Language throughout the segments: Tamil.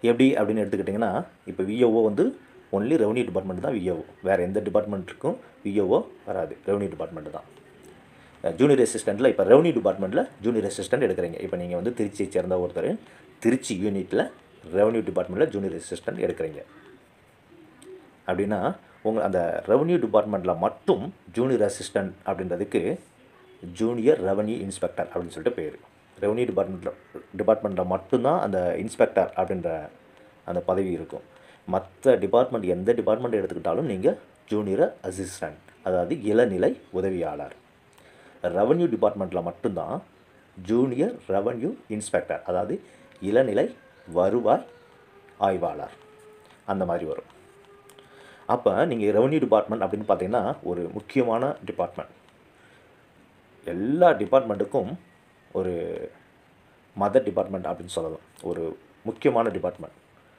எப்படி அப்படின்னு எடுத்துக்கிட்டிங்கன்னா இப்போ விஓஓ வந்து ஒன்லி ரெவன்யூ டிபார்ட்மெண்ட் தான் விஓஓ வேறு எந்த டிபார்ட்மெண்ட்டுக்கும் விஓஓ வராது ரெவன்யூ டிபார்ட்மெண்ட் தான் ஜூனியர் அசிஸ்டண்ட்டில் இப்போ ரெவன்யூ டிபார்ட்மெண்ட்டில் ஜூனியர் அசிஸ்டன்ட் எடுக்கிறீங்க இப்போ நீங்கள் வந்து திருச்சியை சேர்ந்த ஒருத்தர் திருச்சி யூனிட்டில் ரெவன்யூ டிபார்ட்மெண்ட்டில் ஜூனியர் அசிஸ்டன்ட் எடுக்கிறீங்க அப்படின்னா உங்கள் அந்த ரெவன்யூ டிபார்ட்மெண்ட்டில் மட்டும் ஜூனியர் அசிஸ்டன்ட் அப்படின்றதுக்கு ஜூனியர் ரெவன்யூ இன்ஸ்பெக்டர் அப்படின்னு சொல்லிட்டு பேர் ரெவன்யூ டிபார்ட்மெண்ட்டில் டிபார்ட்மெண்ட்டில் மட்டும்தான் அந்த இன்ஸ்பெக்டர் அப்படின்ற அந்த பதவி இருக்கும் மற்ற டிபார்ட்மெண்ட் எந்த டிபார்ட்மெண்ட் எடுத்துக்கிட்டாலும் நீங்கள் ஜூனியர் அசிஸ்டன்ட் அதாவது இளநிலை உதவியாளர் ரெவன்யூ டிபார்ட்மெண்ட்டில் மட்டும்தான் ஜூனியர் ரெவன்யூ இன்ஸ்பெக்டர் அதாவது இளநிலை வருவாய் ஆய்வாளர் அந்த மாதிரி வரும் அப்போ நீங்கள் ரெவன்யூ டிபார்ட்மெண்ட் அப்படின்னு பார்த்தீங்கன்னா ஒரு முக்கியமான டிபார்ட்மெண்ட் எல்லா டிபார்ட்மெண்ட்டுக்கும் ஒரு மதர் டிபார்ட்மெண்ட் அப்படின்னு சொல்லலாம் ஒரு முக்கியமான டிபார்ட்மெண்ட்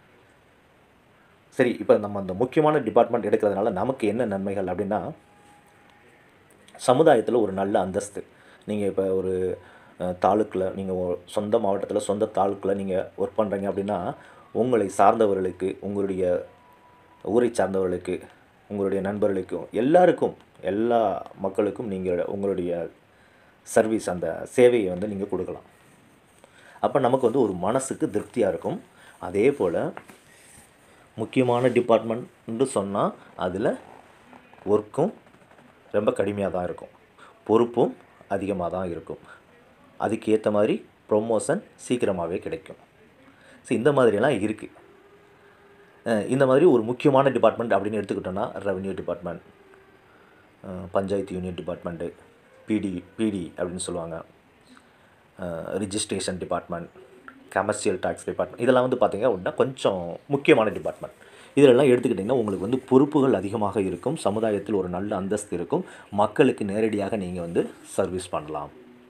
சரி இப்போ நம்ம அந்த முக்கியமான டிபார்ட்மெண்ட் எடுக்கிறதுனால நமக்கு என்ன நன்மைகள் அப்படின்னா சமுதாயத்தில் ஒரு நல்ல அந்தஸ்து நீங்கள் இப்போ ஒரு தாலுக்கில் நீங்கள் சொந்த மாவட்டத்தில் சொந்த தாலுக்கில் நீங்கள் ஒர்க் பண்ணுறீங்க அப்படின்னா உங்களை சார்ந்தவர்களுக்கு உங்களுடைய ஊரை சார்ந்தவர்களுக்கு உங்களுடைய நண்பர்களுக்கும் எல்லாருக்கும் எல்லா மக்களுக்கும் நீங்கள் உங்களுடைய சர்வீஸ் அந்த சேவையை வந்து நீங்கள் கொடுக்கலாம் அப்போ நமக்கு வந்து ஒரு மனசுக்கு திருப்தியாக இருக்கும் அதே போல் முக்கியமான டிபார்ட்மெண்ட்டு சொன்னால் அதில் ஒர்க்கும் ரொம்ப கடுமையாக தான் இருக்கும் பொறுப்பும் அதிகமாக தான் இருக்கும் அதுக்கு ஏற்ற மாதிரி ப்ரொமோஷன் சீக்கிரமாகவே கிடைக்கும் ஸோ இந்த மாதிரியெல்லாம் இருக்குது இந்த மாதிரி ஒரு முக்கியமான டிபார்ட்மெண்ட் அப்படின்னு எடுத்துக்கிட்டோன்னா revenue department panchayat union department பிடி பிடி அப்படின்னு சொல்லுவாங்க registration department commercial tax department இதெல்லாம் வந்து பார்த்திங்க அப்படின்னா கொஞ்சம் முக்கியமான டிபார்ட்மெண்ட் இதிலெல்லாம் எடுத்துக்கிட்டிங்கன்னா உங்களுக்கு வந்து பொறுப்புகள் அதிகமாக இருக்கும் சமுதாயத்தில் ஒரு நல்ல அந்தஸ்து இருக்கும் மக்களுக்கு நேரடியாக நீங்கள் வந்து சர்வீஸ் பண்ணலாம்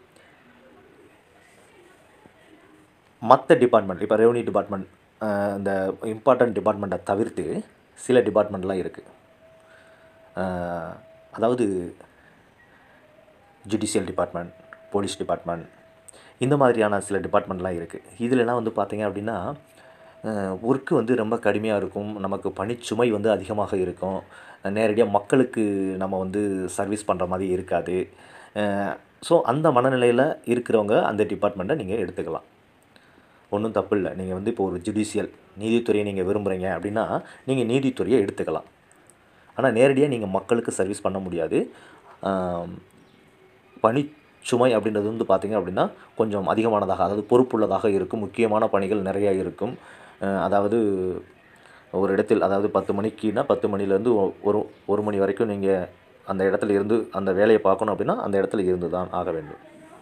மற்ற டிபார்ட்மெண்ட் இப்போ ரெவன்யூ டிபார்ட்மெண்ட் இந்த இம்பார்ட்டண்ட் டிபார்ட்மெண்ட்டை தவிர்த்து சில டிபார்ட்மெண்ட்லாம் இருக்குது அதாவது ஜுடிஷியல் டிபார்ட்மெண்ட் போலீஸ் டிபார்ட்மெண்ட் இந்த மாதிரியான சில டிபார்ட்மெண்ட்லாம் இருக்குது இதிலலாம் வந்து பார்த்திங்க அப்படின்னா ஒர்க்கு வந்து ரொம்ப கடுமையாக இருக்கும் நமக்கு பணிச்சுமை வந்து அதிகமாக இருக்கும் நேரடியாக மக்களுக்கு நம்ம வந்து சர்வீஸ் பண்ணுற மாதிரி இருக்காது ஸோ அந்த மனநிலையில் இருக்கிறவங்க அந்த டிபார்ட்மெண்ட்டை நீங்கள் எடுத்துக்கலாம் ஒன்றும் தப்பு இல்லை நீங்கள் வந்து இப்போ ஒரு ஜுடிஷியல் நீதித்துறையை நீங்கள் விரும்புகிறீங்க அப்படின்னா நீங்கள் நீதித்துறையை எடுத்துக்கலாம் ஆனால் நேரடியாக நீங்கள் மக்களுக்கு சர்வீஸ் பண்ண முடியாது பணிச்சுமை அப்படின்றது வந்து பார்த்திங்க அப்படின்னா கொஞ்சம் அதிகமானதாக அதாவது பொறுப்புள்ளதாக இருக்கும் முக்கியமான பணிகள் நிறையா இருக்கும் அதாவது ஒரு இடத்தில் அதாவது பத்து மணிக்குனா பத்து மணிலேருந்து ஒரு ஒரு மணி வரைக்கும் நீங்கள் அந்த இடத்துல இருந்து அந்த வேலையை பார்க்கணும் அப்படின்னா அந்த இடத்துல இருந்து தான் ஆக வேண்டும்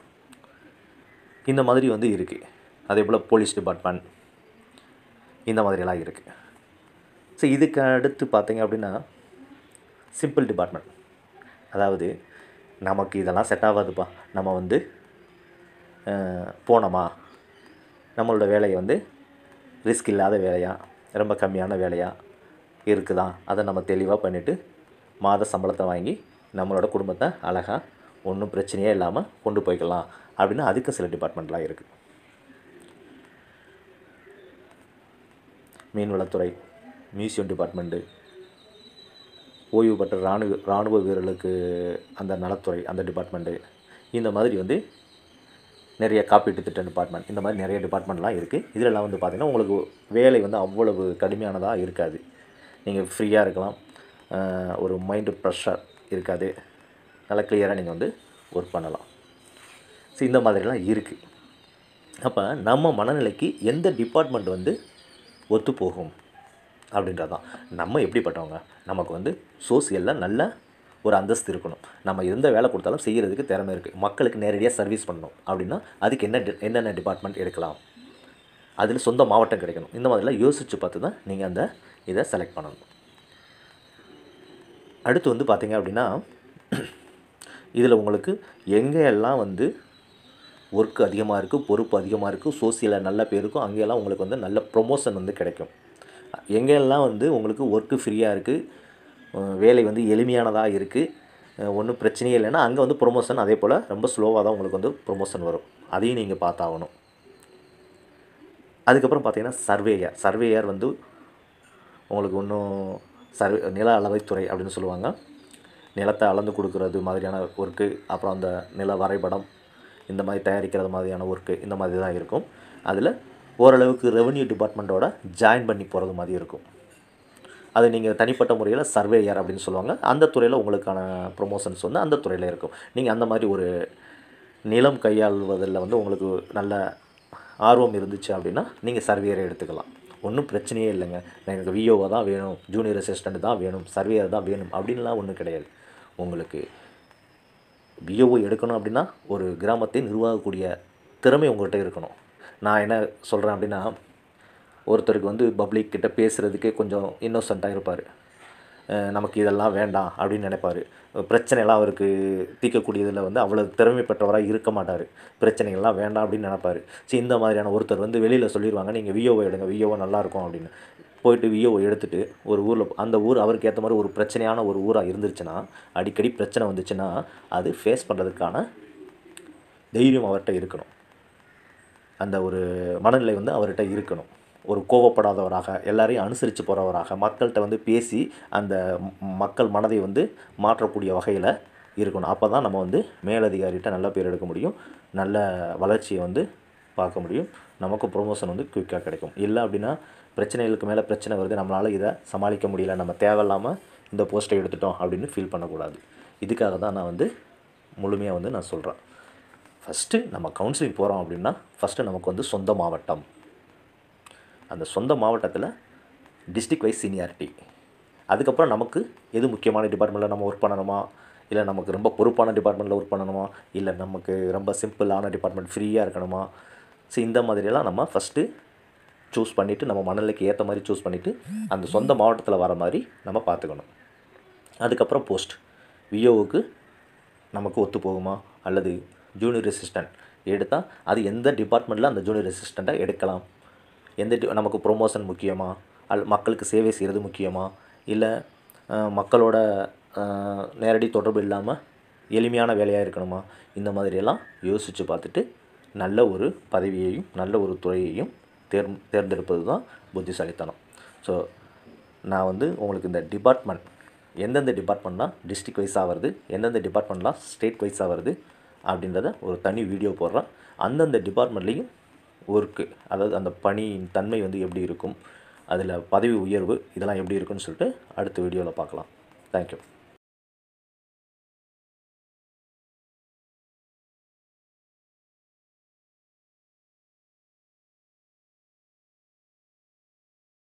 இந்த மாதிரி வந்து இருக்குது அதே போல் போலீஸ் டிபார்ட்மெண்ட் இந்த மாதிரியெல்லாம் இருக்குது ஸோ இதுக்கு அடுத்து பார்த்தீங்க அப்படின்னா சிம்பிள் டிபார்ட்மெண்ட் அதாவது நமக்கு இதெல்லாம் செட் ஆகாதுப்பா நம்ம வந்து போனோமா நம்மளோட வேலையை வந்து ரிஸ்க் இல்லாத வேலையாக ரொம்ப கம்மியான வேலையாக இருக்குதா அதை நம்ம தெளிவாக பண்ணிவிட்டு மாத சம்பளத்தை வாங்கி நம்மளோட குடும்பத்தை அழகாக ஒன்றும் பிரச்சனையே இல்லாமல் கொண்டு போய்க்கலாம் அப்படின்னு அதுக்கு சில டிபார்ட்மெண்ட்லாம் இருக்குது மீன்வளத்துறை மியூசியம் டிபார்ட்மெண்ட்டு ஓய்வு பெற்ற இராணுவ இராணுவ வீரர்களுக்கு அந்த நலத்துறை அந்த டிபார்ட்மெண்ட்டு இந்த மாதிரி வந்து நிறைய காப்பீட்டு திட்ட டிபார்ட்மெண்ட் இந்த மாதிரி நிறைய டிபார்ட்மெண்ட்லாம் இருக்குது இதிலெல்லாம் வந்து பார்த்திங்கன்னா உங்களுக்கு வேலை வந்து அவ்வளவு கடுமையானதாக இருக்காது நீங்கள் ஃப்ரீயாக இருக்கலாம் ஒரு மைண்டு ப்ரெஷர் இருக்காது நல்லா கிளியராக நீங்கள் வந்து ஒர்க் பண்ணலாம் ஸோ இந்த மாதிரிலாம் இருக்குது அப்போ நம்ம மனநிலைக்கு எந்த டிபார்ட்மெண்ட் வந்து ஒத்து போகும் அப்படின்றது தான் நம்ம எப்படிப்பட்டவங்க நமக்கு வந்து சோசியலில் நல்ல ஒரு அந்தஸ்து இருக்கணும் நம்ம எந்த வேலை கொடுத்தாலும் செய்கிறதுக்கு திறமை இருக்குது மக்களுக்கு நேரடியாக சர்வீஸ் பண்ணணும் அப்படின்னா அதுக்கு என்ன டி- என்னென்ன டிபார்ட்மெண்ட் எடுக்கலாம் அதில் சொந்த மாவட்டம் கிடைக்கணும் இந்த மாதிரிலாம் யோசித்து பார்த்து தான் நீங்கள் அந்த இதை செலக்ட் பண்ணணும் அடுத்து வந்து பார்த்தீங்க அப்படின்னா இதில் உங்களுக்கு எங்கே எல்லாம் வந்து ஒர்க் அதிகமாக இருக்குது பொறுப்பு அதிகமாக இருக்குது சோசியலில் நல்ல பேர் இருக்கும் அங்கெல்லாம் உங்களுக்கு வந்து நல்ல ப்ரொமோஷன் வந்து கிடைக்கும் எங்கெல்லாம் வந்து உங்களுக்கு ஒர்க்கு ஃப்ரீயாக இருக்குது வேலை வந்து எளிமையானதாக இருக்குது ஒன்றும் பிரச்சனையே இல்லைன்னா அங்கே வந்து ப்ரொமோஷன் அதே போல் ரொம்ப ஸ்லோவாக தான் உங்களுக்கு வந்து ப்ரொமோஷன் வரும் அதையும் நீங்கள் பார்த்தாகணும் அதுக்கப்புறம் பார்த்தீங்கன்னா சர்வேயர் சர்வேயர் வந்து உங்களுக்கு இன்னும் சர்வே நில அளவைத்துறை அப்படின்னு சொல்லுவாங்க நிலத்தை அளந்து கொடுக்குறது மாதிரியான ஒர்க்கு அப்புறம் அந்த நில வரைபடம் இந்த மாதிரி தயாரிக்கிறது மாதிரியான ஒர்க்கு இந்த மாதிரி தான் இருக்கும் அதில் ஓரளவுக்கு ரெவென்யூ டிபார்ட்மெண்ட்டோட ஜாயின் பண்ணி போகிறது மாதிரி இருக்கும் அது நீங்கள் தனிப்பட்ட முறையில் சர்வேயர் அப்படின்னு சொல்லுவாங்க அந்த துறையில் உங்களுக்கான ப்ரொமோஷன்ஸ் வந்து அந்த துறையில் இருக்கும் நீங்கள் அந்த மாதிரி ஒரு நிலம் கையாள்வதில் வந்து உங்களுக்கு நல்ல ஆர்வம் இருந்துச்சு அப்படின்னா நீங்கள் சர்வேயரை எடுத்துக்கலாம் ஒன்றும் பிரச்சனையே இல்லைங்க எனக்கு விஓவை தான் வேணும் ஜூனியர் அசிஸ்டண்ட் தான் வேணும் சர்வேயர் தான் வேணும் அப்படின்லாம் ஒன்றும் கிடையாது உங்களுக்கு விஓஓ எடுக்கணும் அப்படின்னா ஒரு கிராமத்தை நிர்வாகக்கூடிய திறமை உங்கள்கிட்ட இருக்கணும் நான் என்ன சொல்கிறேன் அப்படின்னா ஒருத்தருக்கு வந்து பப்ளிக் கிட்ட பேசுகிறதுக்கே கொஞ்சம் இன்னோசண்ட்டாக இருப்பார் நமக்கு இதெல்லாம் வேண்டாம் அப்படின்னு நினைப்பார் பிரச்சனைலாம் அவருக்கு தீர்க்கக்கூடியதில் வந்து அவ்வளோ திறமை பெற்றவராக இருக்க மாட்டார் பிரச்சனைகள்லாம் வேண்டாம் அப்படின்னு நினைப்பார் சரி இந்த மாதிரியான ஒருத்தர் வந்து வெளியில் சொல்லிடுவாங்க நீங்கள் விஓவை எடுங்க விஓவை நல்லாயிருக்கும் அப்படின்னு போயிட்டு விஓவை எடுத்துகிட்டு ஒரு ஊரில் அந்த ஊர் அவருக்கு ஏற்ற மாதிரி ஒரு பிரச்சனையான ஒரு ஊராக இருந்துருச்சுன்னா அடிக்கடி பிரச்சனை வந்துச்சுன்னா அது ஃபேஸ் பண்ணுறதுக்கான தைரியம் அவர்கிட்ட இருக்கணும் அந்த ஒரு மனநிலை வந்து அவர்கிட்ட இருக்கணும் ஒரு கோவப்படாதவராக எல்லாரையும் அனுசரித்து போகிறவராக மக்கள்கிட்ட வந்து பேசி அந்த ம- மக்கள் மனதை வந்து மாற்றக்கூடிய வகையில் இருக்கணும் அப்போ தான் நம்ம வந்து மேலதிகாரிகிட்ட நல்ல பேர் எடுக்க முடியும் நல்ல வளர்ச்சியை வந்து பார்க்க முடியும் நமக்கு ப்ரொமோஷன் வந்து குயிக்காக கிடைக்கும் இல்லை அப்படின்னா பிரச்சனைகளுக்கு மேலே பிரச்சனை வருது நம்மளால் இதை சமாளிக்க முடியல நம்ம தேவையில்லாமல் இந்த போஸ்ட்டை எடுத்துட்டோம் அப்படின்னு ஃபீல் பண்ணக்கூடாது இதுக்காக தான் நான் வந்து முழுமையாக வந்து நான் சொல்கிறேன் ஃபஸ்ட்டு நம்ம கவுன்சிலிங் போகிறோம் அப்படின்னா ஃபஸ்ட்டு நமக்கு வந்து சொந்த மாவட்டம் அந்த சொந்த மாவட்டத்தில் டிஸ்ட்ரிக்ட் வைஸ் சீனியாரிட்டி அதுக்கப்புறம் நமக்கு எது முக்கியமான டிபார்ட்மெண்ட்டில் நம்ம ஒர்க் பண்ணணுமா இல்லை நமக்கு ரொம்ப பொறுப்பான டிபார்ட்மெண்ட்டில் ஒர்க் பண்ணணுமா இல்லை நமக்கு ரொம்ப சிம்பிளான டிபார்ட்மெண்ட் ஃப்ரீயாக இருக்கணுமா ஸோ இந்த மாதிரியெல்லாம் நம்ம ஃபஸ்ட்டு சூஸ் பண்ணிவிட்டு நம்ம மனநிலைக்கு ஏற்ற மாதிரி சூஸ் பண்ணிவிட்டு அந்த சொந்த மாவட்டத்தில் வர மாதிரி நம்ம பார்த்துக்கணும் அதுக்கப்புறம் போஸ்ட் விஓவுக்கு நமக்கு ஒத்து போகுமா அல்லது ஜூனியர் அசிஸ்டன்ட் எடுத்தால் அது எந்த டிபார்ட்மெண்ட்டில் அந்த ஜூனியர் அசிஸ்டண்ட்டை எடுக்கலாம் எந்த டி- நமக்கு ப்ரொமோஷன் முக்கியமா அல் மக்களுக்கு சேவை செய்கிறது முக்கியமா இல்லை அஹ், மக்களோட அஹ், நேரடி தொடர்பு இல்லாமல் எளிமையான வேலையாக இருக்கணுமா இந்த மாதிரியெல்லாம் யோசித்து பார்த்துட்டு நல்ல ஒரு பதவியையும் நல்ல ஒரு துறையையும் தேர் தேர்ந்தெடுப்பது தான் புத்திசாலித்தனம் ஸோ நான் வந்து உங்களுக்கு இந்த டிபார்ட்மெண்ட் எந்தெந்த டிபார்ட்மெண்ட்லாம் டிஸ்ட்ரிக்ட் வைஸாக வருது எந்தெந்த டிபார்ட்மெண்ட்லாம் ஸ்டேட் வைஸாக வருது அப்படின்றத ஒரு தனி வீடியோ போடுறேன் அந்தந்த டிபார்ட்மெண்ட்லேயும் ஒர்க்கு அதாவது அந்த பணியின் தன்மை வந்து எப்படி இருக்கும் அதில் பதவி உயர்வு இதெல்லாம் எப்படி இருக்குன்னு சொல்லிட்டு அடுத்த வீடியோவில் பார்க்கலாம் தேங்க்யூ